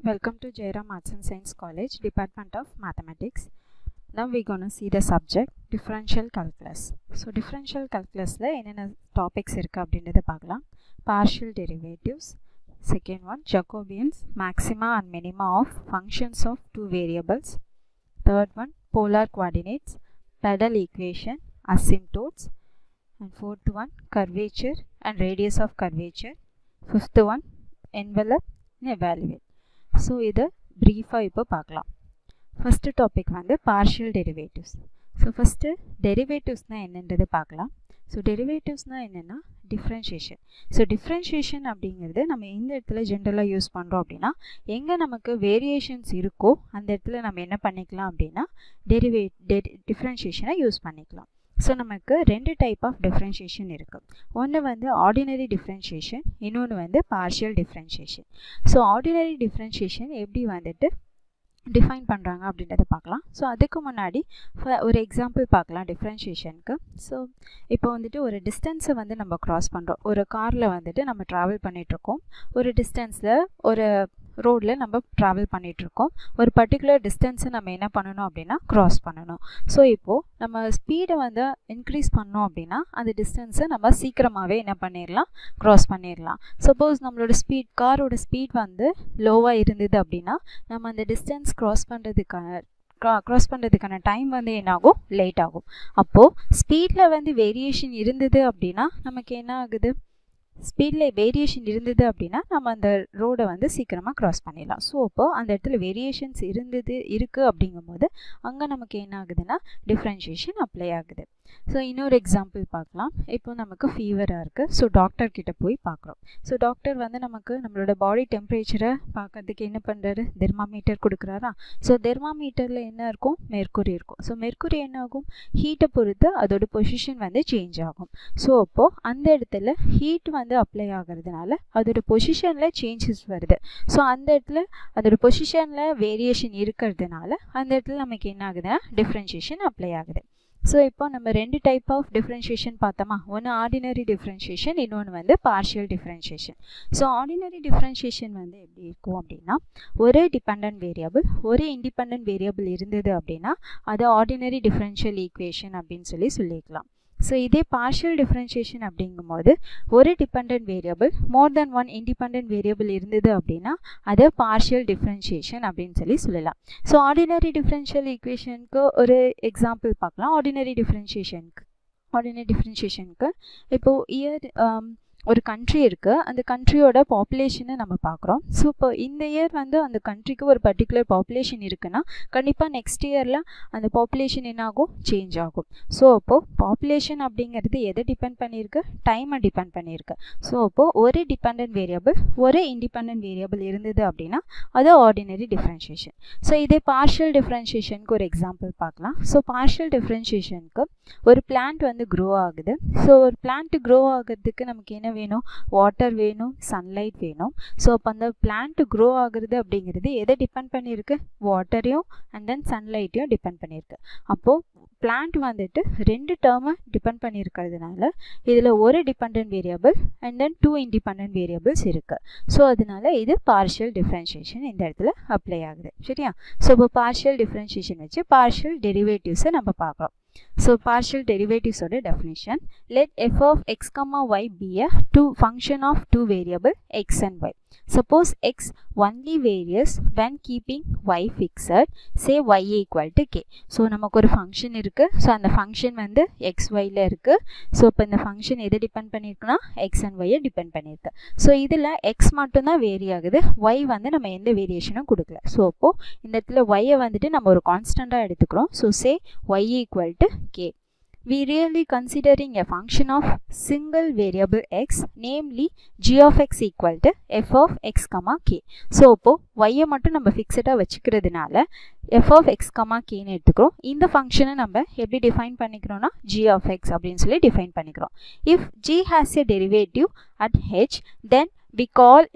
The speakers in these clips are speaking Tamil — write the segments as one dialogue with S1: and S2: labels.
S1: Welcome to Jairam Arts and Science College, Department of Mathematics. Now we're going to see the subject differential calculus. So differential calculusல என்னென்ன டாபிக்ஸ் இருக்குது அப்படின்றத பார்க்கலாம் partial derivatives second one Jacobians maxima and minima of functions of two variables third one polar coordinates pedal equation asymptotes and fourth one curvature and radius of curvature fifth one envelope and evaluate so இதை ப்ரீஃபாக இப்போ பார்க்கலாம் ஃபஸ்ட்டு டாபிக் வந்து பார்ஷியல் டெரிவேட்டிவ்ஸ் ஸோ ஃபஸ்ட்டு டெரிவேட்டிவ்ஸ்னால் என்னன்றது பார்க்கலாம் ஸோ டெரிவேட்டிவ்ஸ்னால் என்னென்னா டிஃப்ரென்ஷியேஷன் ஸோ டிஃப்ரென்ஷியேஷன் அப்படிங்கிறது நம்ம எந்த இடத்துல ஜென்ரலாக யூஸ் பண்ணுறோம் அப்படின்னா எங்கே நமக்கு வேரியேஷன்ஸ் இருக்கோ அந்த இடத்துல நம்ம என்ன பண்ணிக்கலாம் அப்படின்னா டெரிவேட் டெ டிஃப்ரென்ஷியேஷனை யூஸ் பண்ணிக்கலாம் ஸோ நமக்கு ரெண்டு டைப் ஆஃப் டிஃப்ரென்ஷியேஷன் இருக்குது ஒன்று வந்து ஆர்டினரி டிஃப்ரென்ஷியேஷன் இன்னொன்று வந்து partial differentiation so ordinary differentiation எப்படி வந்துட்டு டிஃபைன் பண்ணுறாங்க அப்படின்றத பார்க்கலாம் ஸோ அதுக்கு முன்னாடி ஒரு எக்ஸாம்பிள் பார்க்கலாம் டிஃப்ரென்ஷியேஷனுக்கு ஸோ இப்போ வந்துட்டு ஒரு டிஸ்டன்ஸை வந்து நம்ம க்ராஸ் பண்ணுறோம் ஒரு காரில் வந்துட்டு நம்ம ட்ராவல் பண்ணிகிட்ருக்கோம் ஒரு டிஸ்டன்ஸில் ஒரு ரோடில் நம்ம ட்ராவல் பண்ணிகிட்ருக்கோம் ஒரு பர்டிகுலர் டிஸ்டன்ஸை நம்ம என்ன பண்ணணும் அப்படின்னா க்ராஸ் பண்ணணும் ஸோ இப்போது நம்ம ஸ்பீடை வந்து இன்க்ரீஸ் பண்ணோம் அப்படின்னா அந்த டிஸ்டன்ஸை நம்ம சீக்கிரமாகவே என்ன பண்ணிடலாம் க்ராஸ் பண்ணிடலாம் சப்போஸ் நம்மளோட ஸ்பீட் காரோட ஸ்பீட் வந்து லோவாக இருந்தது அப்படின்னா நம்ம அந்த டிஸ்டன்ஸ் க்ராஸ் பண்ணுறதுக்கான க்ராஸ் பண்ணுறதுக்கான டைம் வந்து என்னாகும் லேட் ஆகும் அப்போது ஸ்பீடில் வந்து வேரியேஷன் இருந்தது அப்படின்னா நமக்கு என்ன ஆகுது ஸ்பீடில் வேரியேஷன் இருந்தது அப்படின்னா நம்ம அந்த ரோடை வந்து சீக்கிரமாக க்ராஸ் பண்ணிடலாம் ஸோ அப்போது அந்த இடத்துல வேரியேஷன்ஸ் இருந்தது இருக்குது அப்படிங்கும்போது அங்கே நமக்கு என்ன ஆகுதுன்னா டிஃப்ரென்ஷியேஷன் அப்ளை ஆகுது ஸோ இன்னொரு எக்ஸாம்பிள் பார்க்கலாம் இப்போ நமக்கு ஃபீவராக இருக்குது ஸோ டாக்டர் கிட்ட போய் பார்க்குறோம் ஸோ டாக்டர் வந்து நமக்கு நம்மளோட பாடி டெம்பரேச்சரை பார்க்கறதுக்கு என்ன பண்ணுறாரு தெர்மாமீட்டர் கொடுக்குறாரா ஸோ தெர்மாமீட்டரில் என்ன இருக்கும் மெர்க்குரி இருக்கும் ஸோ மெர்க்குரி என்ன ஆகும் ஹீட்டை பொறுத்து அதோட பொசிஷன் வந்து சேஞ்ச் ஆகும் ஸோ அப்போது அந்த இடத்துல ஹீட் வந்து அப்ளை ஆகிறதுனால அதோட பொசிஷனில் சேஞ்சஸ் வருது ஸோ அந்த இடத்துல அதோட பொசிஷனில் வேரியேஷன் இருக்கிறதுனால அந்த இடத்துல நமக்கு என்ன ஆகுதுன்னா டிஃப்ரென்ஷியேஷன் அப்ளை ஆகுது ஸோ இப்போ நம்ம ரெண்டு டைப் ஆஃப் டிஃப்ரென்ஷியேஷன் பார்த்தோமா ஒன்று ஆர்டினரி டிஃப்ரென்ஷியேஷன் இன்னொன்று வந்து partial differentiation so ordinary differentiation வந்து எப்படி இருக்கும் அப்படின்னா ஒரு டிபெண்ட் வேரியபிள் ஒரு இண்டிபெண்ட் வேரியபிள் இருந்தது அப்படின்னா அது ஆர்டினரி டிஃப்ரென்ஷியல் ஈக்குவேஷன் அப்படின்னு சொல்லி சொல்லிக்கலாம் ஸோ இதே பார்ஷியல் டிஃப்ரென்ஷியேஷன் அப்படிங்கும்போது ஒரு depend variable more than one independent variable இருந்தது அப்படின்னா அது பார்ஷியல் டிஃப்ரென்ஷியேஷன் அப்படின்னு சொல்லி சொல்லலாம் ஸோ ஆர்டினரி டிஃப்ரென்ஷியல் ஈக்குவேஷனுக்கு ஒரு எக்ஸாம்பிள் பார்க்கலாம் ஆர்டினரி டிஃப்ரென்ஷியேஷனுக்கு ஆர்டினரி டிஃப்ரென்ஷியேஷனுக்கு இப்போது இயர் ஒரு கண்ட்ரி இருக்குது அந்த கண்ட்ரியோட பாப்புலேஷனை நம்ம பார்க்குறோம் ஸோ இப்போ இந்த இயர் வந்து அந்த கண்ட்ரிக்கு ஒரு பர்டிகுலர் பாப்புலேஷன் இருக்குன்னா கண்டிப்பாக நெக்ஸ்ட் இயரில் அந்த பாப்புலேஷன் என்ன ஆகும் சேஞ்ச் ஆகும் ஸோ அப்போது பாப்புலேஷன் அப்படிங்கிறது எதை டிபெண்ட் பண்ணியிருக்கு டைமை டிபெண்ட் பண்ணியிருக்கு ஸோ அப்போது ஒரு டிபெண்ட் வேரியபிள் ஒரு இண்டிபெண்ட் வேரியபிள் இருந்தது அப்படின்னா அது ஆர்டினரி டிஃப்ரென்ஷியேஷன் ஸோ இதே பார்ஷியல் டிஃப்ரென்ஷியேஷனுக்கு ஒரு எக்ஸாம்பிள் பார்க்கலாம் ஸோ பார்ஷியல் டிஃப்ரென்ஷியேஷனுக்கு ஒரு பிளான்ட் வந்து க்ரோ ஆகுது ஸோ ஒரு பிளான்ட் க்ரோ ஆகிறதுக்கு நமக்கு என்ன வேணும் வாட்டர் வேணும் சன்லைட் வேணும் ஸோ அப்போ அந்த பிளான்ட் க்ரோ ஆகுறது அப்படிங்கிறது எதை டிபெண்ட் பண்ணியிருக்கு வாட்டரையும் அண்ட் தென் சன்லைட்டையும் டிபெண்ட் பண்ணியிருக்கு அப்போது பிளான்ட் வந்துட்டு ரெண்டு டேர்மை டிபெண்ட் பண்ணியிருக்கிறதுனால இதில் ஒரு depend variable and then two independent variables இருக்குது ஸோ அதனால இது பார்ஷியல் டிஃப்ரென்ஷியேஷன் இந்த இடத்துல அப்ளை ஆகுது சரியா ஸோ இப்போ பார்ஷியல் டிஃப்ரென்ஷியேஷன் வச்சு பார்ஷியல் டெரிவேட்டிவ்ஸை நம்ம பார்க்குறோம் So partial derivatives of the definition. Let f of x comma y be a two function of two variable x and y. Suppose x only varies when keeping y fixed, say y equal to k. So நமக்கு ஒரு ஃபங்க்ஷன் இருக்குது ஸோ அந்த ஃபங்க்ஷன் வந்து எக்ஸ் ஒயில் இருக்குது ஸோ இப்போ இந்த ஃபங்க்ஷன் எதை டிபெண்ட் பண்ணியிருக்குன்னா எக்ஸ் அண்ட் ஒய்யை டிபெண்ட் பண்ணியிருக்கு ஸோ இதில் எக்ஸ் மட்டும்தான் வேரி ஆகுது ஒய் வந்து நம்ம எந்த வேரியேஷனும் கொடுக்கல ஸோ அப்போது இந்த இடத்துல ஒய்யை வந்துட்டு நம்ம ஒரு கான்ஸ்டண்ட்டாக எடுத்துக்கிறோம் so say y equal to k. We really considering a function of single variable x namely g of x equal to f of x comma k. So இப்போ y மட்டும் நம்ம ஃபிக்ஸடாக வச்சுக்கிறதுனால f of x comma kன்னு எடுத்துக்கிறோம் இந்த ஃபங்க்ஷனை நம்ம எப்படி டிஃபைன் பண்ணிக்கிறோம்னா g of x அப்படின்னு சொல்லி டிஃபைன் பண்ணிக்கிறோம் if g has a derivative at h then we call it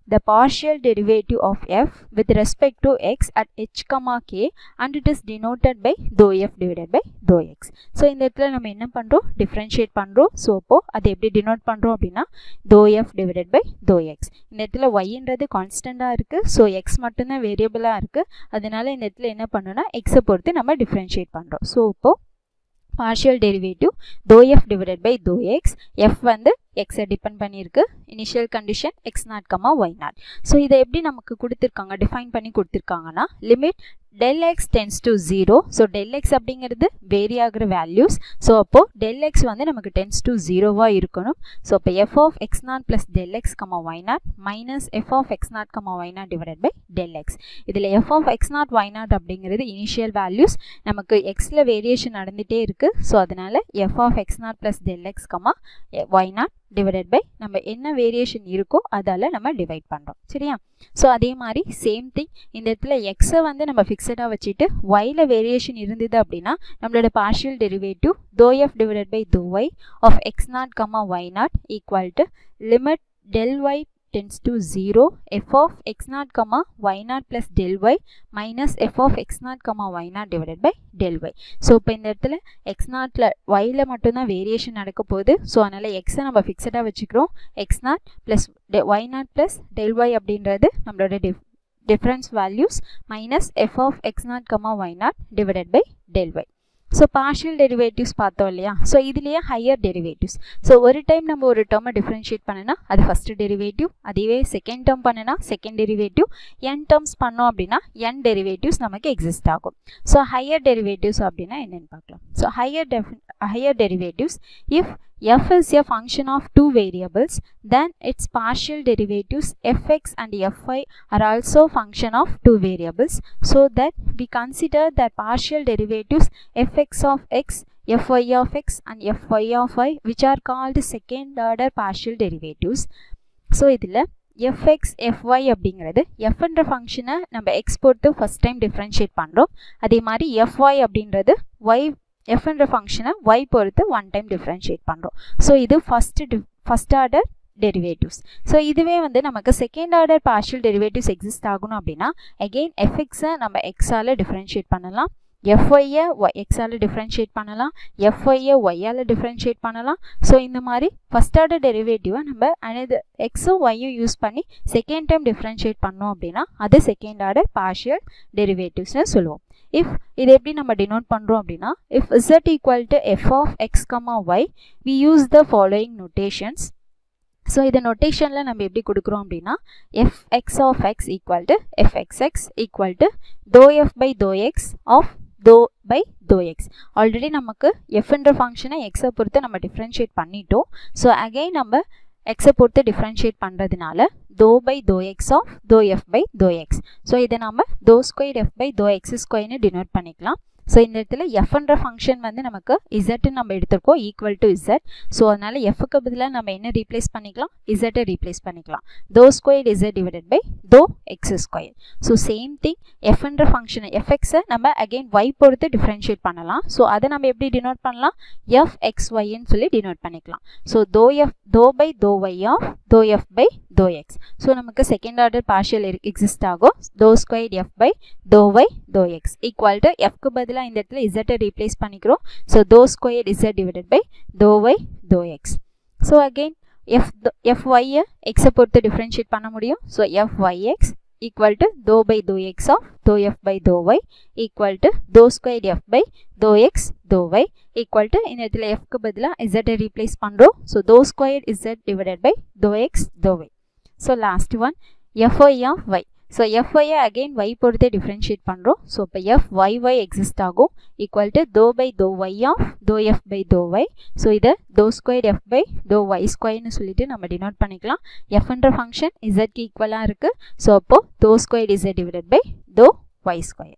S1: the partial derivative of f with respect to x at h comma k and it is denoted by dou f divided by dou x so இந்த இடத்துல நம்ம என்ன பண்ணுறோம் டிஃப்ரென்ஷியேட் பண்ணுறோம் ஸோ அப்போது அதை எப்படி டினோட் பண்ணுறோம் அப்படின்னா dou f divided by dou x இந்த இடத்துல yன்றது கான்ஸ்டண்ட்டாக இருக்குது ஸோ எக்ஸ் மட்டும்தான் வேரியபிளாக இருக்குது அதனால இந்த இடத்துல என்ன பண்ணணும்னா எக்ஸை பொறுத்து நம்ம டிஃப்ரென்ஷியேட் பண்ணுறோம் ஸோ இப்போது partial derivative dou f divided by dou x f வந்து எக்ஸை டிபெண்ட் பண்ணியிருக்கு initial condition x naught comma y naught so இதை எப்படி நமக்கு கொடுத்துருக்காங்க டிஃபைன் பண்ணி கொடுத்துருக்காங்கன்னா limit del x tends to zero so del x அப்படிங்கிறது வேரி ஆகிற வேல்யூஸ் ஸோ அப்போது டெல் எக்ஸ் வந்து நமக்கு டென்ஸ் டு ஜீரோவாக இருக்கணும் ஸோ இப்போ f of x naught plus del x comma y naught minus f of x naught comma y naught divided by del x இதில் f of x not y naught அப்படிங்கிறது இனிஷியல் வேல்யூஸ் நமக்கு எக்ஸில் வேரியேஷன் நடந்துகிட்டே இருக்குது ஸோ அதனால் f of x naught plus del x comma y naught divided by நம்ம என்ன வேரியேஷன் இருக்கோ அதால் நம்ம டிவைட் பண்ணுறோம் சரியா ஸோ அதே மாதிரி சேம் திங் இந்த இடத்துல எக்ஸை வந்து நம்ம ஃபிக்ஸடாக வச்சுட்டு ஒயில் வேரியேஷன் இருந்தது அப்படின்னா நம்மளோட partial derivative dou f divided by dou y of x naught comma y naught equal to limit del y tends to 0 f of x naught comma y naught plus del y minus f of x naught comma y naught divided by del y so இப்போ இந்த இடத்துல எக்ஸ் நாட்டில் ஒயில் மட்டும்தான் வேரியேஷன் நடக்க போகுது ஸோ அதனால் எக்ஸை நம்ம ஃபிக்ஸடாக வச்சுக்கிறோம் x naught plus y naught plus del y அப்படின்றது நம்மளோட diff difference values minus f of x naught comma y naught divided by del y so partial derivatives பார்த்தோம் இல்லையா ஸோ இதுலேயே ஹையர் டெரிவேட்டிவ்ஸ் ஸோ ஒரு டைம் நம்ம ஒரு டேர்மை டிஃப்ரென்ஷியேட் பண்ணினா அது ஃபஸ்ட்டு டெரிவேட்டிவ் அதுவே செகண்ட் டேர்ம் பண்ணினா செகண்ட் டெரிவேட்டிவ் என் டேர்ம்ஸ் பண்ணோம் அப்படின்னா என் டெரிவேட்டிவ்ஸ் நமக்கு எக்ஸிஸ்ட் ஆகும் ஸோ ஹையர் டெரிவேட்டிவ்ஸ் அப்படின்னா என்னென்னு பார்க்கலாம் ஸோ ஹையர் டெஃபி higher derivatives if f is a function of two variables then its partial derivatives fx and fy are also function of two variables so that we consider that partial derivatives fx of x fy of x and fy of y which are called second order partial derivatives so இதில் fx fy அப்படிங்கிறது fன்ற ஃபங்க்ஷனை நம்ம எக்ஸ் பொறுத்து ஃபஸ்ட் டைம் டிஃப்ரென்ஷியேட் பண்ணுறோம் அதே மாதிரி fy அப்படின்றது y எஃப்ன்ற ஃபங்க்ஷனை ஒய் பொறுத்து ஒன் டைம் டிஃப்ரென்ஷியேட் பண்ணுறோம் ஸோ இது first d first order derivatives so இதுவே வந்து நமக்கு second order partial derivatives exist ஆகணும் அப்படின்னா அகெயின் எஃப்எக்ஸை நம்ம எக்ஸால் டிஃப்ரென்ஷியேட் பண்ணலாம் எஃப்ஒய்யை ஒய் எக்ஸால் டிஃப்ரென்ஷியேட் பண்ணலாம் எஃப்ஒய்யை ஒய்யால் டிஃப்ரென்ஷியேட் பண்ணலாம் ஸோ இந்த மாதிரி ஃபஸ்ட் ஆர்டர் டெரிவேட்டிவை நம்ம அனைத்து எக்ஸும் ஒய்யும் யூஸ் பண்ணி செகண்ட் டைம் டிஃப்ரென்ஷியேட் பண்ணோம் அப்படின்னா அது செகண்ட் ஆர்டர் பார்ஷியல் டெரிவேட்டிவ்ஸ்னு சொல்லுவோம் இஃப் இது எப்படி நம்ம டினோட் பண்ணுறோம் அப்படின்னா if z equal to f of x comma y we use the following notations so இதை நொட்டேஷனில் நம்ம எப்படி கொடுக்குறோம் அப்படின்னா f x of x equal to f x x equal to dou f by தோ எக்ஸ் ஆஃப் தோ பை தோ எக்ஸ் ஆல்ரெடி நமக்கு எஃப்ன்ற ஃபங்க்ஷனை எக்ஸை பொறுத்து நம்ம டிஃப்ரென்ஷியேட் பண்ணிட்டோம் ஸோ அகைன் நம்ம எக்ஸை பொறுத்து டிஃப்ரென்ஷியேட் பண்ணுறதுனால தோ பை தோ x of dou f by தோ எக்ஸ் ஸோ இதை நம்ம தோ ஸ்கொயர் எஃப் பை தோ எக்ஸ் ஸ்கொயர்னு டினோட் பண்ணிக்கலாம் ஸோ இந்த இடத்துல எஃப்ன்ற ஃபங்க்ஷன் வந்து நமக்கு இசட்டு நம்ம எடுத்திருக்கோம் ஈக்குவல் டு இசட் ஸோ அதனால் எஃப்க்கு பதிலாக நம்ம என்ன ரீப்ளேஸ் பண்ணிக்கலாம் இசட்டை ரீப்ளேஸ் பண்ணிக்கலாம் dou square z divided by தோ x square so same thing எஃப்ன்ற ஃபங்க்ஷனை எஃப்எக்ஸை நம்ம அகெயின் ஒய் பொறுத்து டிஃப்ரென்ஷியேட் பண்ணலாம் ஸோ அதை நம்ம எப்படி டினோட் பண்ணலாம் எஃப் எக்ஸ் ஒய்ன்னு சொல்லி டினோட் பண்ணிக்கலாம் ஸோ தோ F dou by dou y of dou f by தோ எக்ஸ் ஸோ நமக்கு செகண்ட் ஆர்டர் பார்ஷியல் எக்ஸிஸ்ட் ஆகும் dou square f by dou y dou x equal to எஃப்க்கு பதிலாக இந்த இடத்துல இசட்டை ரீப்ளேஸ் பண்ணிக்கிறோம் so dou square z divided by dou y dou x so again f f ஒய்யை எக்ஸை பொறுத்து டிஃப்ரென்ஷியேட் பண்ண முடியும் so f y x equal to dou by dou x of dou f by dou y equal to dou square f by dou x dou y equal to இந்த இடத்துல f க்கு பதிலாக z ரீப்ளேஸ் பண்ணுறோம் so dou square z divided by dou x dou y so last one fy of y so எஃப்ஒய்யை அகெயின் ஒய் பொறுத்தே டிஃப்ரென்ஷியேட் பண்ணுறோம் ஸோ இப்போ எஃப் ஒய் ஒய் எக்ஸிஸ்ட் ஆகும் equal to dou by dou y of dou f by dou y so இதை dou square f by dou y ஸ்கொயர்னு சொல்லிட்டு நம்ம டினோட் பண்ணிக்கலாம் எஃப்ன்ற ஃபங்க்ஷன் இசட்க்கு ஈக்குவலாக இருக்குது ஸோ அப்போது dou square z divided by dou y square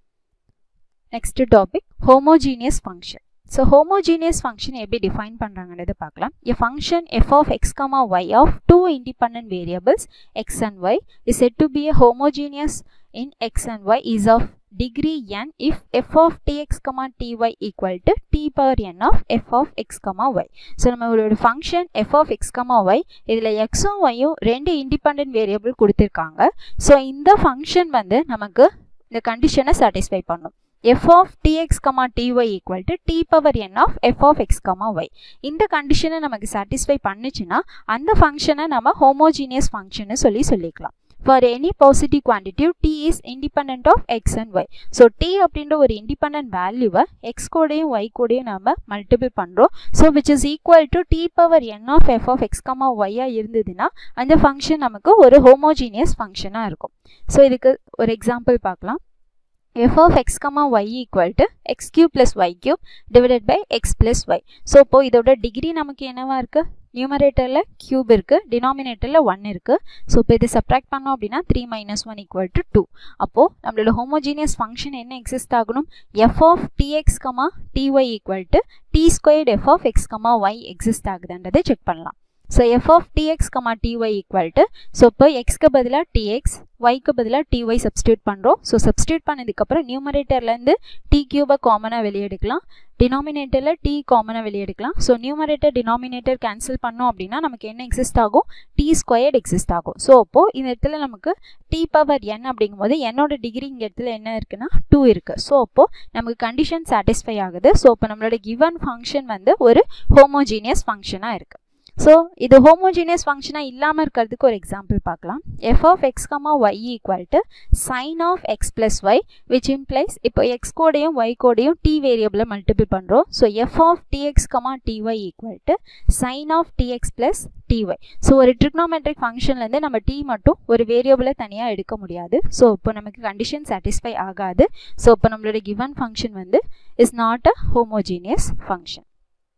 S1: next topic homogeneous function so homogeneous function எப்படி டிஃபைன் பண்ணுறாங்கன்றதை பார்க்கலாம் a function f of x comma y of two independent variables x and y is said to be a homogeneous in x and y is of degree n if f of tx comma ty equal to t power n of f of x comma y so நம்மளோட function f of x comma y இதில் எக்ஸும் ஒய்யும் ரெண்டு இண்டிபெண்ட் வேரியபிள் கொடுத்துருக்காங்க ஸோ இந்த ஃபங்க்ஷன் வந்து நமக்கு இந்த கண்டிஷனை சாட்டிஸ்ஃபை பண்ணும் f of tx, ty equal to t power n of f of x, y. இந்த கண்டிஷனை நமக்கு சாட்டிஸ்ஃபை பண்ணுச்சுன்னா அந்த ஃபங்க்ஷனை நம்ம ஹோமோஜீனியஸ் ஃபங்க்ஷன் சொல்லி சொல்லிக்கலாம் for any positive quantity t is independent of x and y. So t அப்படின்ற ஒரு இண்டிபெண்ட் வேல்யூவை x கூடயும் y கூடயும் நம்ம மல்டிபிள் பண்ணுறோம் so which is equal to t power n of f of x comma ஒய்யாக இருந்ததுன்னா அந்த ஃபங்க்ஷன் நமக்கு ஒரு ஹோமோஜீனியஸ் ஃபங்க்ஷனாக இருக்கும் ஸோ இதுக்கு ஒரு எக்ஸாம்பிள் பார்க்கலாம் f of x comma y equal to x cube plus y cube divided by x plus y. So இப்போ இதோட டிகிரி நமக்கு என்னவா இருக்கு நியூமரேட்டரில் கியூப் இருக்கு டினாமினேட்டரில் ஒன் இருக்கு ஸோ இப்போ இதை சப்ராக்ட் பண்ணோம் அப்படின்னா three minus one equal to two அப்போது நம்மளோட ஹோமோஜீனியஸ் ஃபங்க்ஷன் என்ன எக்ஸிஸ்ட் ஆகணும் f of t x comma t y equal to t squared f of x comma y exist ஆகுதுன்றதை செக் பண்ணலாம் so f of t x comma t y equal to so இப்போ எக்ஸ்க்கு பதிலாக டிஎக்ஸ் ஒய்க்கு பதிலாக டிஒய் சப்ஸ்டியூட் பண்ணுறோம் ஸோ சப்ஸ்டியூட் பண்ணதுக்கப்புறம் நியூமரேட்டர்லேருந்து டி கியூபை காமனாக வெளியே எடுக்கலாம் டினாமினேட்டரில் டி காமனாக வெளியே எடுக்கலாம் ஸோ நியூமரேட்டர் டினாமினேட்டர் கேன்சல் பண்ணோம் அப்படின்னா நமக்கு என்ன எக்ஸிஸ்ட் ஆகும் டி ஸ்கொயர்ட் எக்ஸிஸ்ட் ஆகும் ஸோ அப்போது இந்த இடத்துல நமக்கு டி பவர் என் அப்படிங்கும்போது என்னோட டிகிரி இங்கே இடத்துல என்ன இருக்குன்னா டூ இருக்குது ஸோ அப்போது நமக்கு கண்டிஷன் சாட்டிஸ்ஃபை ஆகுது ஸோ இப்போ நம்மளோட கிவன் ஃபங்க்ஷன் வந்து ஒரு ஹோமோஜீனியஸ் ஃபங்க்ஷனாக இருக்குது ஸோ இது ஹோமோஜீனியஸ் ஃபங்க்ஷனாக இல்லாமல் இருக்கிறதுக்கு ஒரு எக்ஸாம்பிள் பார்க்கலாம் f of x comma y equal to sine of x plus y which implies இப்போ எக்ஸ் கோடையும் ஒய் கோடையும் டி வேரியபிளை மல்டிபிள் பண்ணுறோம் so f of t x comma t y equal to sine of t x plus t y so ஒரு ட்ரிக்னோமெட்ரிக் ஃபங்க்ஷன்லேருந்து நம்ம டி மட்டும் ஒரு வேரியபிளை தனியாக எடுக்க முடியாது ஸோ இப்போ நமக்கு கண்டிஷன் சாட்டிஸ்ஃபை ஆகாது ஸோ இப்போ நம்மளோட கிவன் ஃபங்க்ஷன் வந்து is not a homogeneous function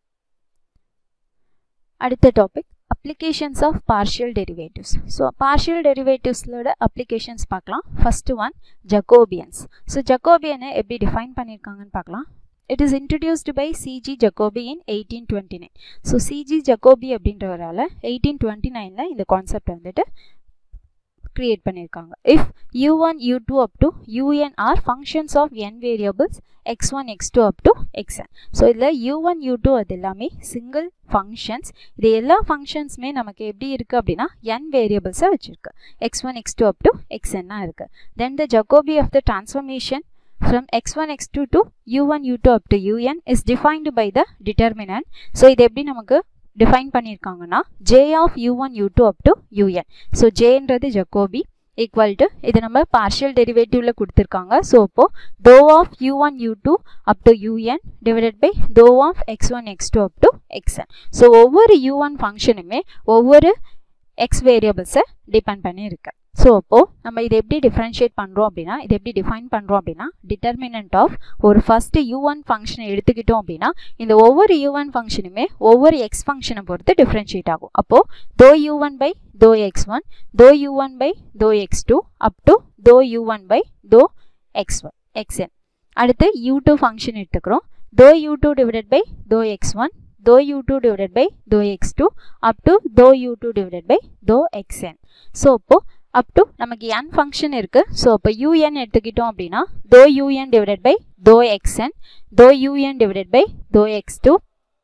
S1: அடுத்த topic applications of partial derivatives so பார்ஷியல் டெரிவேட்டிவ்ஸோட அப்ளிகேஷன்ஸ் பார்க்கலாம் ஃபஸ்ட்டு ஒன் ஜக்கோபியன்ஸ் ஸோ ஜக்கோபியனை எப்படி டிஃபைன் பண்ணியிருக்காங்கன்னு பார்க்கலாம் it is introduced by C G Jacobi in eighteen twenty nine so C G Jacobi அப்படின்றவரால் எயிட்டீன் டுவெண்ட்டி நைனில் இந்த கான்செப்ட் வந்துட்டு கிரியேட் பண்ணியிருக்காங்க if u one u two up to u n are functions of n variables x one x two up to x n so இதில் யூ ஒன் யூ டூ அது எல்லாமே சிங்கிள் ஃபங்க்ஷன்ஸ் இது எல்லா ஃபங்க்ஷன்ஸுமே நமக்கு எப்படி இருக்குது அப்படின்னா என் வேரியபிள்ஸை வச்சுருக்கு x one x two up to எக்ஸ்என்னாக இருக்குது then the Jacobi of the transformation from x1 x2 to u1 u2 up to un is defined by the determinant so இது எப்படி நமக்கு டிஃபைன் பண்ணியிருக்காங்கன்னா J of u one u two up to u n so ஜேன்றது ஜக்கோபி ஈக்குவல் டு இது நம்ம பார்ஷியல் டெரிவேட்டிவ்ல கொடுத்துருக்காங்க ஸோ இப்போ dou of u one u two up to u n divided by தோ of x one x two up to x n so ஒவ்வொரு யூ ஒன் ஃபங்க்ஷனுமே ஒவ்வொரு எக்ஸ் வேரியபிள்ஸை டிபெண்ட் பண்ணி இருக்கு ஸோ அப்போது நம்ம இதை எப்படி டிஃப்ரென்ஷியேட் பண்ணுறோம் அப்படின்னா இதை எப்படி டிஃபைன் பண்ணுறோம் அப்படின்னா டிட்டர்மினன்ட் ஆஃப் ஒரு ஃபஸ்ட்டு யூ ஒன் ஃபங்க்ஷனை எடுத்துக்கிட்டோம் அப்படின்னா இந்த ஒவ்வொரு யூ ஒன் ஃபங்க்ஷனுமே ஒவ்வொரு எக்ஸ் ஃபங்க்ஷனை பொறுத்து டிஃப்ரென்ஷியேட் ஆகும் அப்போது தோ யூ ஒன் பை தோ எக்ஸ் ஒன் தோ யூ ஒன் பை தோ எக்ஸ் டூ அப் டு தோ யூ ஒன் பை தோ எக்ஸ் ஒன் எக்ஸ்என் அடுத்து யூ டூ ஃபங்க்ஷன் எடுத்துக்கிறோம் தோ யூ டூ டிவைடட் பை தோ எக்ஸ் ஒன் தோ யூ டூ டிவைடட் பை தோ எக்ஸ் டூ அப் டு தோ யூ டூ டிவைடட் பை தோ எக்ஸ்என் ஸோ இப்போது அப் டு நமக்கு என் ஃபங்க்ஷன் இருக்குது ஸோ இப்போ யூஎன் எடுத்துக்கிட்டோம் அப்படின்னா தோ யூஎன் டிவைடட் பை தோ எக்ஸ்என் தோ யூஎன் டிவைடட் பை தோ எக்ஸ் டூ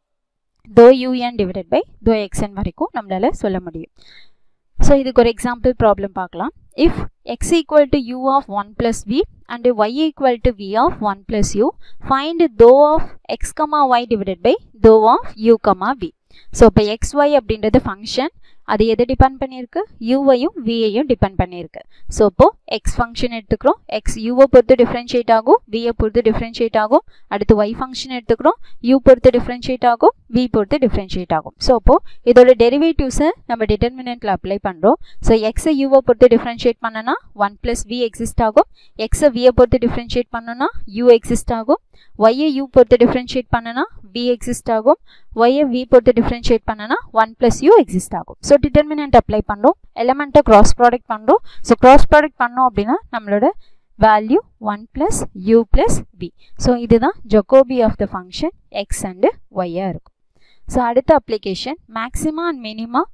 S1: தோ யூஎன் டிவைடட் பை தோ எக்ஸ்என் வரைக்கும் நம்மளால் சொல்ல முடியும் ஸோ இதுக்கு ஒரு எக்ஸாம்பிள் ப்ராப்ளம் பார்க்கலாம் if x equal to u of one plus v and y equal to v of one plus u find தோ of x comma y divided by தோ of u comma v so இப்போ எக்ஸ் ஒய் அப்படின்றது ஃபங்க்ஷன் அது எதை டிபெண்ட் பண்ணியிருக்கு யூவையும் வியையும் டிபெண்ட் பண்ணியிருக்கு ஸோ இப்போ எக்ஸ் ஃபங்க்ஷன் எடுத்துக்கிறோம் எக்ஸ் யூவை பொறுத்து டிஃப்ரென்ஷியேட் ஆகும் வியை பொறுத்து டிஃப்ரென்ஷியேட் ஆகும் அடுத்து ஒய் ஃபங்க்ஷன் எடுத்துக்கிறோம் யூ பொறுத்து டிஃப்ரென்ஷியேட் ஆகும் வி பொறுத்து டிஃப்ரென்ஷியேட் ஆகும் ஸோ அப்போ இதோட டெரிவேட்டிவ்ஸை நம்ம டிட்டர்மினன்ட்ல அப்ளை பண்ணுறோம் ஸோ எக்ஸை யூவை பொறுத்து டிஃப்ரென்ஷியேட் பண்ணனா ஒன் ப்ளஸ் வி எக்ஸிஸ்ட் ஆகும் எக்ஸை வியை பொறுத்து டிஃப்ரென்ஷியேட் பண்ணனா யூ எக்ஸிஸ்ட் ஆகும் ஒய்யை யூ பொறுத்து டிஃப்ரென்ஷியேட் பண்ணனா வி எக்ஸிஸ்ட் ஆகும் ஒய்யை வி பொறுத்து டிஃப்ரென்ஷியேட் பண்ணனா ஒன் ப்ளஸ் யூ எக்ஸிஸ்ட் ஆகும் ஸோ டிட்டர்மினன்ட் அப்ளை பண்ணுறோம் எலமெண்ட்டை கிராஸ் ப்ராடக்ட் பண்ணுறோம் ஸோ கிராஸ் ப்ராடக்ட் பண்ணோம் அப்படின்னா நம்மளோட value one plus u plus v so இதுதான் Jacobi of the function x and ஒய்யாக இருக்கும் ஸோ அடுத்த application maxima and minima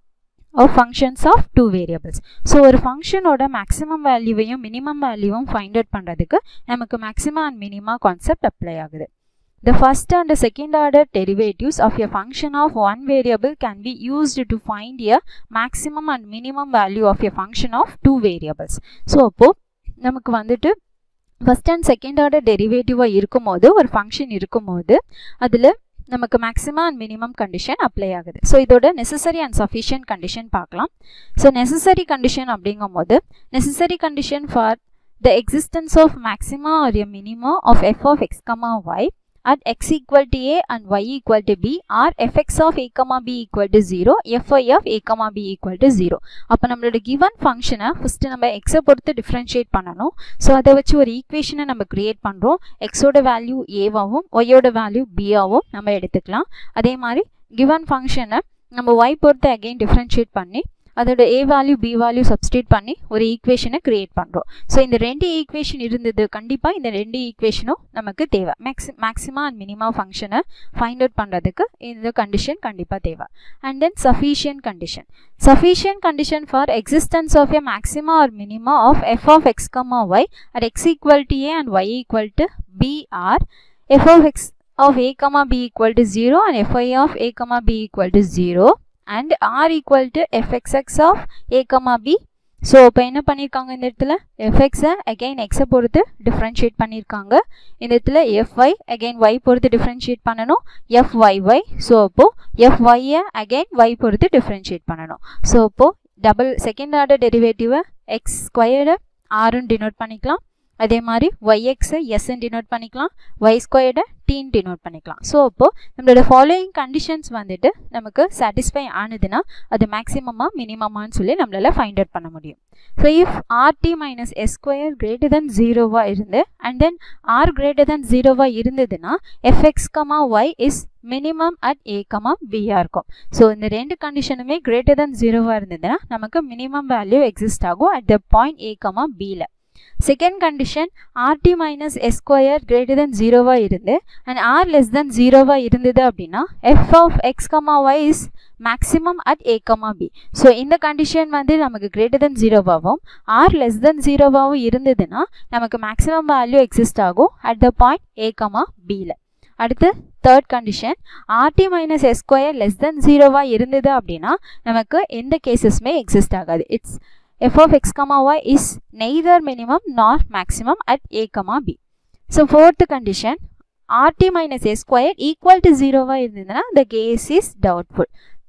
S1: of functions of two variables so ஒரு ஃபங்க்ஷனோட மேக்ஸிமம் வேல்யூவையும் மினிமம் வேல்யூவும் ஃபைண்ட் அவுட் பண்ணுறதுக்கு நமக்கு maximum and minima concept apply ஆகுது The first and the second order derivatives of a function of one variable can be used to find a maximum and minimum value of a function of two variables. So அப்போது நமக்கு வந்துட்டு ஃபஸ்ட் அண்ட் செகண்ட் ஆர்டர் டெரிவேட்டிவாக இருக்கும்போது ஒரு ஃபங்க்ஷன் இருக்கும்போது அதில் நமக்கு maximum and minimum condition apply ஆகுது ஸோ இதோட நெசசரி அண்ட் சஃபிஷியன்ட் கண்டிஷன் பார்க்கலாம் ஸோ நெசசரி கண்டிஷன் அப்படிங்கும்போது necessary condition for the existence of maxima or a minimum of f of x comma y at x equal to a and y equal to b or fx of a comma b equal to 0 fy of a comma b equal to 0 அப்போ நம்மளோட given ஃபங்க்ஷனை ஃபஸ்ட்டு நம்ம எக்ஸை பொறுத்து டிஃப்ரென்ஷியேட் பண்ணணும் ஸோ அதை வச்சு ஒரு ஈக்குவேஷனை நம்ம கிரியேட் பண்ணுறோம் எக்ஸோட வேல்யூ ஏவாகவும் ஒய்யோட வேல்யூ பியாகவும் நம்ம எடுத்துக்கலாம் அதே மாதிரி given ஃபங்க்ஷனை நம்ம ஒய் பொறுத்து அகெயின் டிஃப்ரென்ஷியேட் பண்ணி அதோட a value b value substitute பண்ணி ஒரு ஈக்குவேஷனை கிரியேட் பண்ணுறோம் ஸோ இந்த ரெண்டு ஈக்குவேஷன் இருந்தது கண்டிப்பாக இந்த ரெண்டு ஈக்குவேஷனும் நமக்கு தேவை மேக்ஸி மேக்ஸிமம் அண்ட் மினிமம் ஃபங்க்ஷனை ஃபைண்ட் அவுட் பண்ணுறதுக்கு இந்த கண்டிஷன் கண்டிப்பாக தேவை and then sufficient condition sufficient condition for existence of a maxima or minima of f of x comma y at x equal to a and y equal to b or f of x of a comma b equal to 0 and fi of a comma b equal to 0 and r equal to fxx of a comma b so இப்போ என்ன பண்ணியிருக்காங்க இந்த இடத்துல எஃப்எக்ஸை அகெயின் எக்ஸை பொறுத்து டிஃப்ரென்ஷியேட் பண்ணியிருக்காங்க இந்த இடத்துல எஃப்ஒய் அகெயின் ஒய் பொறுத்து டிஃப்ரென்ஷியேட் பண்ணணும் எஃப்ஒய்ஒய் ஸோ அப்போது எஃப்ஒய்யை அகெயின் ஒய் பொறுத்து டிஃப்ரென்ஷியேட் பண்ணணும் ஸோ அப்போது டபுள் செகண்ட் ஆர்டர் டெரிவேட்டிவை எக்ஸ் ஸ்கொயர்டை ஆறுன்னு டினோட் பண்ணிக்கலாம் அதே மாதிரி ஒய்எக்ஸை எஸ்ன்னு டினோட் பண்ணிக்கலாம் ஒய் ஸ்கொயர்டை டீன் டினோட் பண்ணிக்கலாம் ஸோ அப்போது நம்மளோட ஃபாலோயிங் கண்டிஷன்ஸ் வந்துட்டு நமக்கு சாட்டிஸ்ஃபை ஆனதுன்னா அது மேக்ஸிமமாக மினிமமான்னு சொல்லி நம்மளால் ஃபைண்ட் அவுட் பண்ண முடியும் so if rt minus s square greater than ஜீரோவாக இருந்து and then r greater than ஜீரோவாக இருந்ததுன்னா f x comma y is minimum at a comma பியாக இருக்கும் ஸோ இந்த ரெண்டு கண்டிஷனுமே கிரேட்டர் தென் ஜீரோவாக இருந்ததுன்னா நமக்கு மினிமம் வேல்யூ எக்ஸிஸ்ட் ஆகும் at the point a comma பியில் second condition rt minus s square greater than ஜீரோவாக இருந்து அண்ட் ஆர் லெஸ் தென் ஜீரோவாக இருந்தது அப்படின்னா f of x comma y is maximum at a comma b so இந்த கண்டிஷன் வந்து நமக்கு கிரேட்டர் தென் ஜீரோவாகவும் ஆர் லெஸ் தென் ஜீரோவாகவும் இருந்ததுன்னா நமக்கு மேக்ஸிமம் வேல்யூ எக்ஸிஸ்ட் ஆகும் at the point a comma பியில் அடுத்து third condition rt minus s square less than ஜீரோவாக இருந்தது அப்படின்னா நமக்கு எந்த கேசஸுமே எக்ஸிஸ்ட் ஆகாது it's f of x comma y is neither minimum nor maximum at a comma b. So fourth condition rt minus a square equal to 0 வா இருந்ததுன்னா the case is doubtful.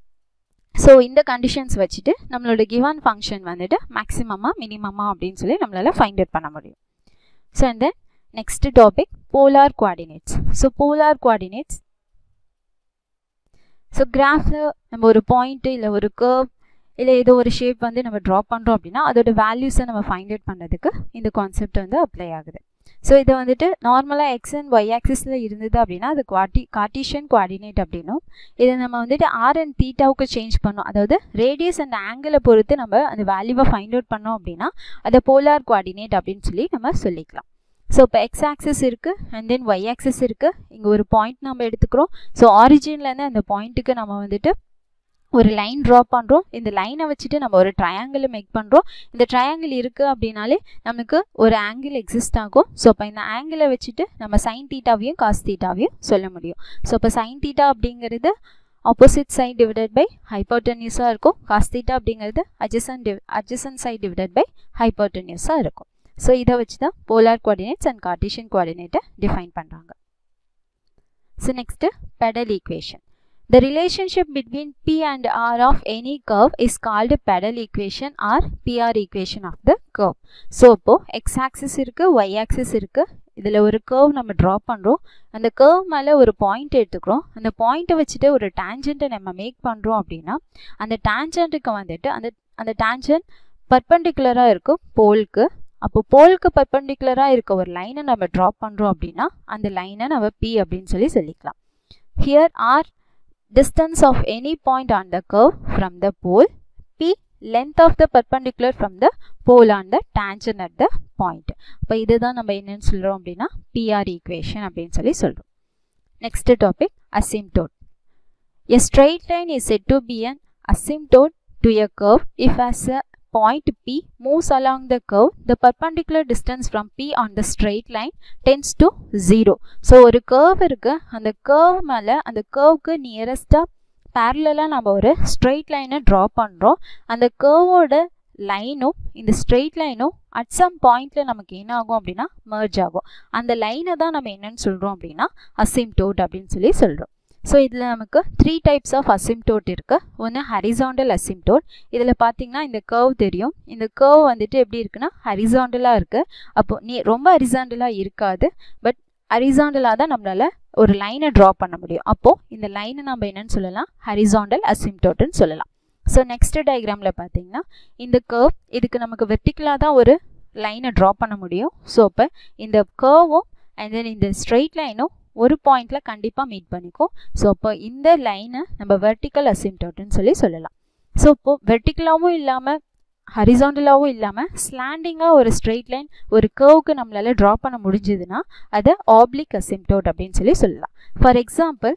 S1: So இந்த கண்டிஷன்ஸ் வச்சுட்டு நம்மளோட கிவன் ஃபங்க்ஷன் வந்துட்டு மேக்ஸிமமாக மினிமமா அப்படின்னு சொல்லி நம்மளால் ஃபைண்ட் அவுட் பண்ண முடியும் so and then next topic polar coordinates so polar coordinates so கிராஃபில் நம்ம ஒரு பாயிண்ட்டு இல்லை ஒரு கர்வ் இல்லை ஏதோ ஒரு ஷேப் வந்து நம்ம ட்ரா பண்ணுறோம் அப்படின்னா அதோட வேல்யூஸை நம்ம ஃபைண்ட் அவுட் பண்ணுறதுக்கு இந்த கான்செப்ட் வந்து அப்ளை ஆகுது ஸோ இதை வந்துட்டு நார்மலாக எக்ஸ் அண்ட் ஒய் ஆக்சிஸில் இருந்தது அப்படின்னா அது குவாட்டி கார்டிஷியன் குவாடினேட் அப்படின்னும் இதை நம்ம வந்துட்டு ஆர் அண்ட் தீட்டாவுக்கு சேஞ்ச் பண்ணோம் அதாவது ரேடியஸ் அண்ட் ஆங்கிளை பொறுத்து நம்ம அந்த வேல்யூவை ஃபைண்ட் அவுட் பண்ணோம் அப்படின்னா அதை போலார் குவாடினேட் அப்படின்னு சொல்லி நம்ம சொல்லிக்கலாம் ஸோ இப்போ எக்ஸ் ஆக்சஸ் இருக்குது அண்ட் தென் ஒய் ஆக்சஸ் இருக்குது இங்கே ஒரு பாயிண்ட் நம்ம எடுத்துக்கிறோம் ஸோ ஆரிஜின்லேருந்து அந்த பாயிண்ட்டுக்கு நம்ம வந்துட்டு ஒரு லைன் ட்ரா பண்ணுறோம் இந்த லைனை வச்சுட்டு நம்ம ஒரு ட்ரையாங்கிள் மேக் பண்ணுறோம் இந்த ட்ரையாங்கிள் இருக்குது அப்படின்னாலே நமக்கு ஒரு ஆங்கிள் எக்ஸிஸ்ட் ஆகும் ஸோ அப்போ இந்த ஆங்கிளை வச்சுட்டு நம்ம சைன் தீட்டாவையும் காஸ் தீட்டாவையும் சொல்ல முடியும் ஸோ இப்போ சைன் தீட்டா அப்படிங்கிறது ஆப்போசிட் சைட் டிவைடட் பை ஹைப்போட்டன்யூஸாக இருக்கும் காஸ் தீட்டா அப்படிங்கிறது adjacent div adjacent side divided by ஹைப்போட்டன்யூஸாக இருக்கும் ஸோ இதை வச்சு தான் போலார் கோஆர்டினேட்ஸ் அண்ட் கார்டிஷியன் கோஆர்டினேட்டை டிஃபைன் பண்ணுறாங்க so next pedal equation The relationship between P and R of any curve is called pedal equation or PR equation of the curve. So இப்போ எக்ஸ் ஆக்சிஸ் இருக்குது ஒய் ஆக்சிஸ் இருக்குது இதில் ஒரு கர்வ் நம்ம ட்ரா பண்ணுறோம் அந்த கர்வ் மேலே ஒரு பாயிண்ட் எடுத்துக்கிறோம் அந்த பாயிண்ட்டை வச்சுட்டு ஒரு டேஞ்சண்ட்டை நம்ம மேக் பண்ணுறோம் அப்படின்னா அந்த டேஞ்சண்ட்டுக்கு வந்துட்டு அந்த அந்த டேஞ்சன்ட் பர்பண்டிகுலராக இருக்கும் போலுக்கு அப்போ போலுக்கு பர்பண்டிகுலராக இருக்க ஒரு லைனை நம்ம ட்ரா பண்ணுறோம் அப்படின்னா அந்த லைனை நம்ம பி அப்படின்னு சொல்லி சொல்லிக்கலாம் here r distance of any point on the curve from the pole p length of the perpendicular from the pole on the tangent at the point அப்போ இதுதான் நம்ம என்னன்னு சொல்கிறோம் அப்படின்னா PR equation அப்படின்னு சொல்லி சொல்கிறோம் next topic asymptote a straight line is said to be an asymptote to a curve if as a point P moves along the curve, the perpendicular distance from P on the straight line tends to 0. ஸோ ஒரு curve இருக்கு அந்த curve மேலே அந்த curveக்கு நியரஸ்டாக பேரலாக நம்ம ஒரு ஸ்ட்ரெயிட் லைனை ட்ரா பண்ணுறோம் அந்த கர்வோட லைனும் இந்த ஸ்ட்ரெயிட் லைனும் அட் சம் பாயிண்டில் நமக்கு என்ன ஆகும் அப்படின்னா மர்ஜ் ஆகும் அந்த லைனை தான் நம்ம என்னன்னு சொல்கிறோம் அப்படின்னா அசிம்டோட் அப்படின்னு சொல்லி சொல்கிறோம் ஸோ இதில் நமக்கு த்ரீ டைப்ஸ் ஆஃப் அசிம்டோட் இருக்குது ஒன்று ஹரிசாண்டல் அசிம்டோட் இதில் பார்த்தீங்கன்னா இந்த கர்வ் தெரியும் இந்த கர்வ் வந்துட்டு எப்படி இருக்குன்னா ஹரிசாண்டலாக இருக்குது அப்போ நீ ரொம்ப ஹரிசாண்டலாக இருக்காது பட் ஹரிசாண்டலாக தான் நம்மளால் ஒரு லைனை ட்ரா பண்ண முடியும் அப்போது இந்த லைனை நம்ம என்னன்னு சொல்லலாம் ஹரிசாண்டல் அசிம்டோட்டுன்னு சொல்லலாம் ஸோ நெக்ஸ்ட் டயக்ராமில் பார்த்தீங்கன்னா இந்த கர்வ் இதுக்கு நமக்கு வெர்டிக்கலாக தான் ஒரு லைனை ட்ரா பண்ண முடியும் ஸோ இப்போ இந்த கர்வும் அண்ட் தென் இந்த ஸ்ட்ரெயிட் லைனும் ஒரு பாயிண்டில் கண்டிப்பாக மீட் பண்ணிக்கும் ஸோ அப்போ இந்த லைனை நம்ம வெர்டிக்கல் அசிம்டோட்டுன்னு சொல்லி சொல்லலாம் ஸோ இப்போது வெர்டிக்கலாகவும் இல்லாமல் ஹரிசாண்டலாகவும் இல்லாமல் ஸ்லாண்டிங்காக ஒரு ஸ்ட்ரெயிட் லைன் ஒரு கர்வுக்கு நம்மளால் ட்ரா பண்ண முடிஞ்சதுன்னா அதை ஆப்ளிக் அசிம்டோட் அப்படின்னு சொல்லி சொல்லலாம் ஃபார் எக்ஸாம்பிள்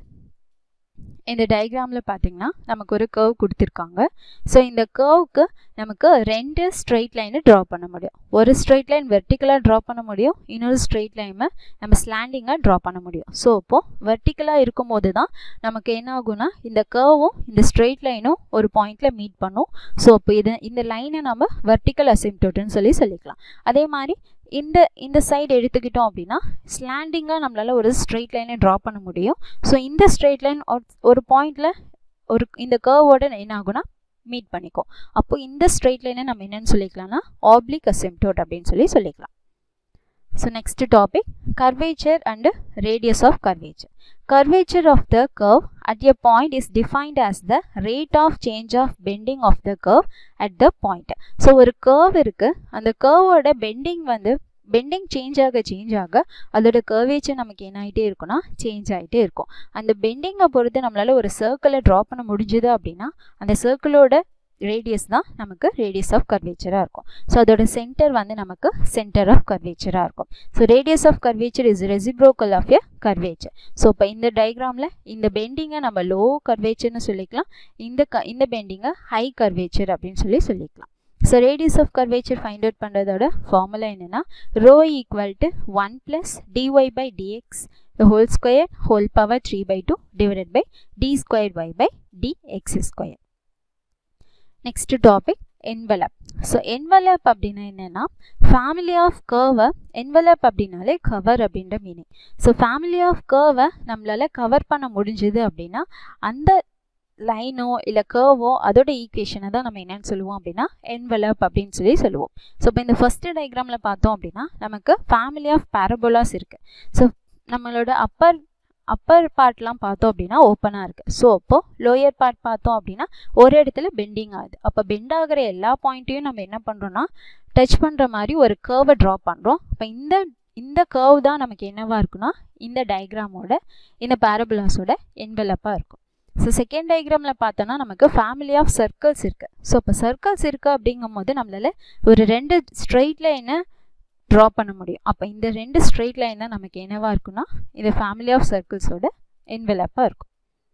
S1: இந்த டயக்ராமில் பார்த்தீங்கன்னா நமக்கு ஒரு கர்வ் கொடுத்துருக்காங்க ஸோ இந்த கர்வுக்கு நமக்கு ரெண்டு ஸ்ட்ரெயிட் லைனை ட்ரா பண்ண முடியும் ஒரு ஸ்ட்ரெயிட் லைன் வெர்டிக்கலாக ட்ரா பண்ண முடியும் இன்னொரு ஸ்ட்ரெயிட் லைனை நம்ம ஸ்லாண்டிங்காக ட்ரா பண்ண முடியும் ஸோ இப்போது வெர்டிக்கலாக இருக்கும்போது தான் நமக்கு என்ன ஆகும்னா இந்த கர்வும் இந்த ஸ்ட்ரெயிட் லைனும் ஒரு பாயிண்டில் மீட் பண்ணும் ஸோ இப்போ இது இந்த லைனை நம்ம வெர்டிக்கல் அசிம்டோட்டுன்னு சொல்லி சொல்லிக்கலாம் அதே மாதிரி இந்த இந்த சைடு எடுத்துக்கிட்டோம் அப்படின்னா ஸ்லாண்டிங்காக நம்மளால் ஒரு ஸ்ட்ரெயிட் லைனை ட்ரா பண்ண முடியும் ஸோ இந்த ஸ்ட்ரெயிட் லைன் ஒரு பாயிண்டில் ஒரு இந்த கர்வோட என்ன ஆகும்னா மீட் பண்ணிக்கும் அப்போ இந்த ஸ்ட்ரெயிட் லைனை நம்ம என்னென்னு சொல்லிக்கலாம்னா ஆப்ளிக் அசிம்டோட் அப்படின்னு சொல்லி சொல்லிக்கலாம் so next topic curvature and radius of curvature curvature of the curve at a point is defined as the rate of change of bending of the curve at the point ஸோ ஒரு curve இருக்கு அந்த curveோட bending வந்து பெண்டிங் சேஞ்ச் ஆக சேஞ்ச் ஆக அதோட கர்வேச்சர் நமக்கு என்ன ஆகிட்டே இருக்கும்னா சேஞ்ச் ஆகிட்டே இருக்கும் அந்த பெண்டிங்கை பொறுத்து நம்மளால் ஒரு சர்க்கிளை ட்ரா பண்ண முடிஞ்சுது அப்படின்னா அந்த சர்க்கிளோட ரேடியஸ் தான் நமக்கு ரேடியஸ் ஆஃப் கர்வேச்சராக இருக்கும் ஸோ அதோட சென்டர் வந்து நமக்கு சென்டர் ஆஃப் கர்வேச்சராக இருக்கும் so radius of curvature is reciprocal of a curvature so இப்போ இந்த டயக்ராமில் இந்த பெண்டிங்கை நம்ம லோ கர்வேச்சர்னு சொல்லிக்கலாம் இந்த க இந்த பெண்டிங்கை ஹை கர்வேச்சர் அப்படின்னு சொல்லி சொல்லிக்கலாம் so radius of curvature find out பண்ணுறதோட ஃபார்முலா என்னென்னா rho equal to one plus d y by d x whole square whole power three by two divided by d square y by d x square next topic envelope so envelope அப்படின்னா என்னென்னா ஃபேமிலி ஆஃப் கர்வை என்வலப் அப்படின்னாலே கவர் அப்படின்ற மீனிங் ஸோ ஃபேமிலி ஆஃப் கர்வை நம்மளால் கவர் பண்ண முடிஞ்சுது அப்படின்னா அந்த லைனோ இல்லை கர்வோ அதோட ஈக்குவேஷனை தான் நம்ம என்னென்னு சொல்லுவோம் அப்படின்னா என்வலப் அப்படின்னு சொல்லி சொல்லுவோம் ஸோ இப்போ இந்த ஃபஸ்ட்டு டயக்ராமில் பார்த்தோம் அப்படின்னா நமக்கு ஃபேமிலி ஆஃப் பேரபோலாஸ் இருக்குது ஸோ நம்மளோட அப்பர் அப்பர் பார்ட்லாம் பார்த்தோம் அப்படின்னா ஓப்பனாக இருக்குது ஸோ அப்போது லோயர் பார்ட் பார்த்தோம் அப்படின்னா ஒரு இடத்துல பெண்டிங் ஆகுது அப்போ பெண்ட் ஆகிற எல்லா பாயிண்ட்டையும் நம்ம என்ன பண்ணுறோன்னா டச் பண்ணுற மாதிரி ஒரு கேர்வை ட்ரா பண்ணுறோம் அப்போ இந்த இந்த கர்வ் தான் நமக்கு என்னவாக இருக்குன்னா இந்த டயக்ராமோட இந்த பேரபுலாஸோட என்வெலப்பாக இருக்கும் ஸோ செகண்ட் டயக்ராமில் பார்த்தோன்னா நமக்கு ஃபேமிலி ஆஃப் சர்க்கிள்ஸ் இருக்குது ஸோ இப்போ சர்க்கிள்ஸ் இருக்குது அப்படிங்கும் போது நம்மளால் ஒரு ரெண்டு ஸ்ட்ரெயிட் லைனை ட்ரா பண்ண முடியும் அப்போ இந்த ரெண்டு ஸ்ட்ரெயிட் லைன் தான் நமக்கு என்னவாக இருக்குன்னா இந்த ஃபேமிலி ஆஃப் சர்க்கிள்ஸோட என்வெலப்பாக இருக்கும்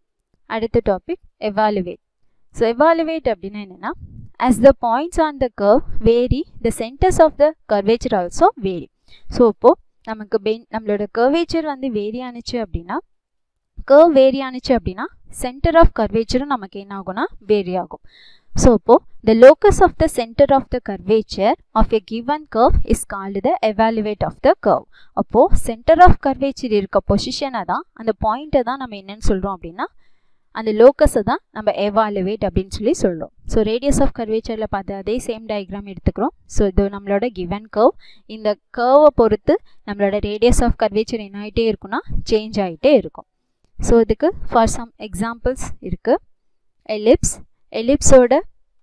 S1: அடுத்த டாபிக் எவாலுவேட் ஸோ எவாலுவேட் அப்படின்னா என்னென்னா as the points on the curve vary the centres of the curvature also vary so இப்போது நமக்கு பென் நம்மளோட கர்வேச்சர் வந்து வேரி ஆனிச்சு அப்படின்னா கர்வ் வேரி ஆனிச்சு அப்படின்னா சென்டர் ஆஃப் கர்வேச்சரும் நமக்கு என்ன ஆகும்னா வேரி ஆகும் ஸோ இப்போது the locus of the centre of the curvature of a given curve is called the evolute of the curve அப்போது சென்டர் ஆஃப் கர்வேச்சர் இருக்க பொசிஷனை தான் அந்த பாயிண்ட்டை தான் நம்ம என்னன்னு சொல்கிறோம் அப்படின்னா அந்த லோக்கஸை தான் நம்ம எவாலுவேட் அப்படின்னு சொல்லி சொல்கிறோம் ஸோ ரேடியஸ் ஆஃப் கர்வேச்சரில் பார்த்து அதே சேம் டயக்ராம் எடுத்துக்கிறோம் ஸோ இது நம்மளோட கிவன் கர்வ் இந்த கர்வை பொறுத்து நம்மளோட ரேடியஸ் ஆஃப் கர்வேச்சர் என்ன ஆகிட்டே இருக்குன்னா சேஞ்ச் ஆகிட்டே இருக்கும் ஸோ இதுக்கு ஃபார் சம் எக்ஸாம்பிள்ஸ் இருக்குது எலிப்ஸ் எலிப்ஸோட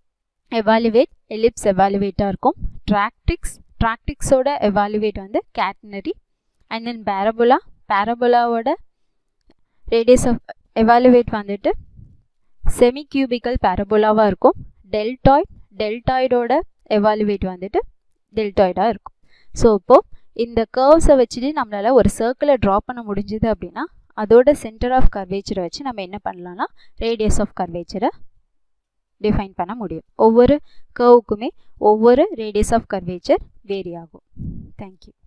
S1: எவாலுவேட் எலிப்ஸ் எவாலுவேட்டாக இருக்கும் ட்ராக்டிக்ஸ் ட்ராக்டிக்ஸோட எவாலுவேட் வந்து கேட்னரி அண்ட் தென் பேரபுலா பேரபுலாவோட ரேடியஸ் ஆஃப் எவாலுவேட் வந்துட்டு செமி கியூபிக்கல் பேரபோலாவாக இருக்கும் டெல்டாய்ட் டெல்டாய்டோட எவாலுவேட் வந்துட்டு டெல்டாய்டாக இருக்கும் ஸோ இப்போது இந்த கர்வ்ஸை வச்சுட்டு நம்மளால் ஒரு சர்க்கிளை ட்ரா பண்ண முடிஞ்சுது அப்படின்னா அதோட சென்டர் ஆஃப் கர்வேச்சரை வச்சு நம்ம என்ன பண்ணலாம்னா ரேடியஸ் ஆஃப் கர்வேச்சரை டிஃபைன் பண்ண முடியும் ஒவ்வொரு கர்வுக்குமே ஒவ்வொரு ரேடியஸ் ஆஃப் கர்வேச்சர் வேரி ஆகும் தேங்க்யூ